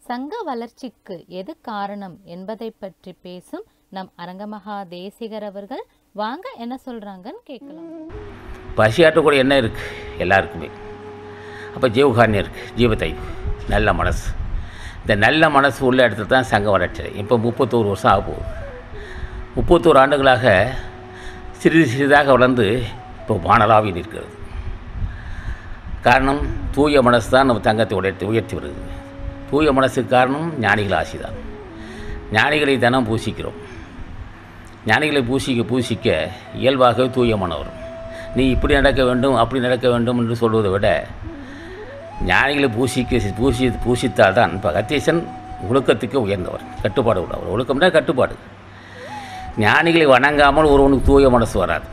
சங்க வளர்ச்சிக்கு எது காரணம் என்பதை பற்றி பேசும் நம் அரங்கமகா தேசிகர் அவர்கள் வாங்க என்ன சொல்றாங்கன்னு கேட்கலாம் பசியாற்றக்கூடிய எண்ணம் இருக்குது எல்லாருக்குமே அப்போ ஜீவகாரண்யம் இருக்குது ஜீவத்தை நல்ல மனசு இந்த நல்ல மனசு உள்ள இடத்துல தான் சங்கம் வளர்ச்சி இப்போ முப்பத்தோரு வருஷம் ஆக போகுது முப்பத்தோரு ஆண்டுகளாக சிறிது சிறிதாக வளர்ந்து இப்போ வானலாவி நிற்கிறது காரணம் தூய மனசு தான் நம்ம தங்கத்தை உயர்த்தி உயர்த்தி வருது தூய மனசுக்கு காரணம் ஞானிகள் ஆசி தான் ஞானிகளை தினம் பூசிக்கிறோம் ஞானிகளை பூசிக்க பூசிக்க இயல்பாகவே தூய மனம் வரும் நீ இப்படி நடக்க வேண்டும் அப்படி நடக்க வேண்டும் என்று சொல்வதை விட ஞானிகளை பூசிக்க பூசி பூசித்தால் தான் இப்போ அகத்தீசன் ஒழுக்கத்துக்கு உயர்ந்தவர் கட்டுப்பாடு உள்ளவர் ஒழுக்கம்னா கட்டுப்பாடு ஞானிகளை வணங்காமல் ஒருவனுக்கு தூய மனசு வராது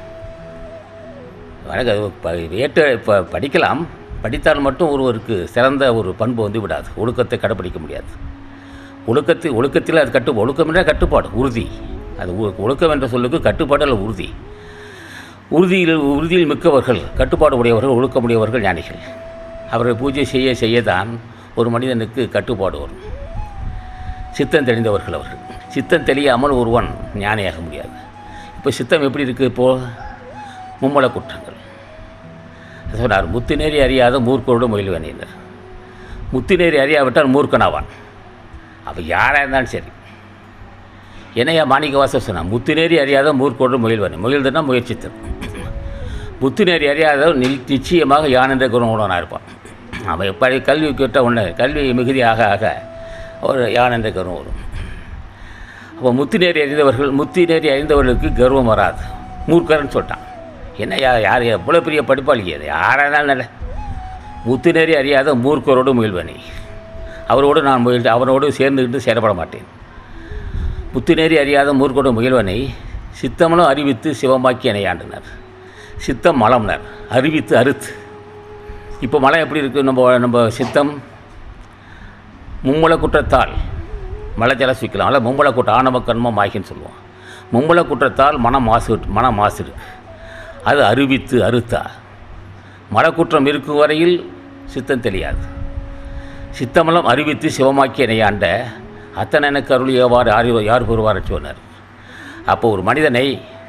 வணங்க ப- ஏற்ற இப்போ படிக்கலாம் படித்தால் மட்டும் ஒருவருக்கு சிறந்த ஒரு பண்பு வந்து விடாது ஒழுக்கத்தை கடைப்பிடிக்க முடியாது ஒழுக்கத்தை ஒழுக்கத்தில் அது கட்டு ஒழுக்கம் என்றால் கட்டுப்பாடு உறுதி அது ஒ- ஒழுக்கம் என்ற சொல்லுக்கு கட்டுப்பாடு அல்ல உறுதி உறுதியில் உறுதியில் மிக்கவர்கள் கட்டுப்பாடு உடையவர்கள் ஒழுக்கமுடையவர்கள் ஞானிகள் அவர்கள் பூஜை செய்ய செய்ய தான் ஒரு மனிதனுக்கு கட்டுப்பாடு வரும் சித்தம் தெளிந்தவர்கள் அவர்கள் சித்தம் தெளியாமல் ஒருவன் ஞானியாக முடியாது இப்போ சித்தம் எப்படி இருக்குது இப்போது மும்மல குற்றங்கள் சொன்னார் முத்துநேரி அறியாத மூர்க்கரோடு முயல்வனினர் முத்துநேரி அறியாவிட்டால் மூர்க்கனாவான் அப்போ யாராக இருந்தாலும் சரி என்னையா மாணிக்கவாசர் சொன்னான் முத்துநேரி அறியாத மூர்க்கோடு முயல்வன் முயல்துன்னா முயற்சித்தல் முத்துநேரி அறியாத நி- நிச்சயமாக யான் என்ற குணமுடனாக இருப்பான் அவன் எப்படி கல்வி கேட்ட உடனே கல்வி மிகுதி ஆக ஆக ஒரு யான் என்ற கருவம் வரும் அப்போ முத்துநேரி அறிந்தவர்கள் முத்துநேரி அறிந்தவர்களுக்கு கர்வம் வராது மூர்க்கர்னு சொல்லிட்டான் என்ன யா யார் எவ்வளோ பெரிய படிப்பாளி அது யாராக இருந்தாலும் நல்ல முத்துநேரி அறியாத மூர்க்கரோடு முயல்வனி அவரோடு நான் முயல் அவரோடு சேர்ந்துக்கிட்டு செயல்பட மாட்டேன் புத்துநேரி அறியாத மூர்க்கோடு முயல்வனை சித்தமனும் அறிவித்து சிவமாக்கி இணையாண்டினார் சித்தம் மலம்னர் அறிவித்து அறுத்து இப்போ மலம் எப்படி இருக்குது நம்ம நம்ம சித்தம் மும்மல குற்றத்தால் மலை ஜலசிக்கலாம் அல்ல மும்மல குற்றம் ஆணவ கர்மம் ஆகின்னு சொல்லுவோம் மும்மல குற்றத்தால் மனம் மாசு மனம் மாசு இருக்கு அது அறிவித்து அறுத்தா மலக்குற்றம் இருக்கும் வரையில் சித்தம் தெரியாது சித்தமலம் அறிவித்து சிவமாக்கி இணையாண்ட அத்தனை எனக்கு அருள் ஏவார் யார் யார் பெறுவார் சொன்னார் அப்போ ஒரு மனிதனை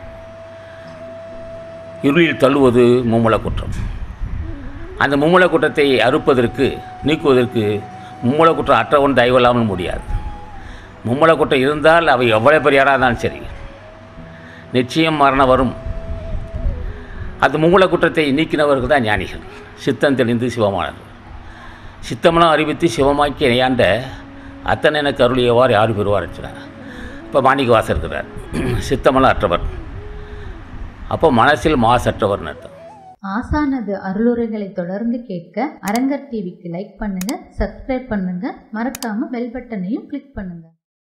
இருளில் தள்ளுவது மும்மல குற்றம் அந்த மும்மல குற்றத்தை அறுப்பதற்கு நீக்குவதற்கு மும்மல குற்றம் அற்றவன் தயவில்லாமல் முடியாது மும்மல குற்றம் இருந்தால் அவை எவ்வளோ பெரிய யாராக இருந்தாலும் சரி நிச்சயம் மரணம் வரும் அந்த மும்மல குற்றத்தை நீக்கினவர்கள் தான் ஞானிகள் சித்தம் தெளிந்து சிவமானவர்கள் சித்தமெல்லாம் அறிவித்து சிவமாக்கி இணையாண்ட அத்தனை எனக்கு அருளியவார் யார் பெறுவார் சொன்னார் இப்போ மாணிக்க வாசர் இருக்கிறார் சித்தமெல்லாம் அற்றவர் அப்போ மனசில் மாசற்றவர்னு அர்த்தம் ஆசானது அருளுரைகளை தொடர்ந்து கேட்க அரங்கர் டிவிக்கு லைக் பண்ணுங்க சப்ஸ்கிரைப் பண்ணுங்க மறக்காம பெல் பட்டனையும் கிளிக் பண்ணுங்க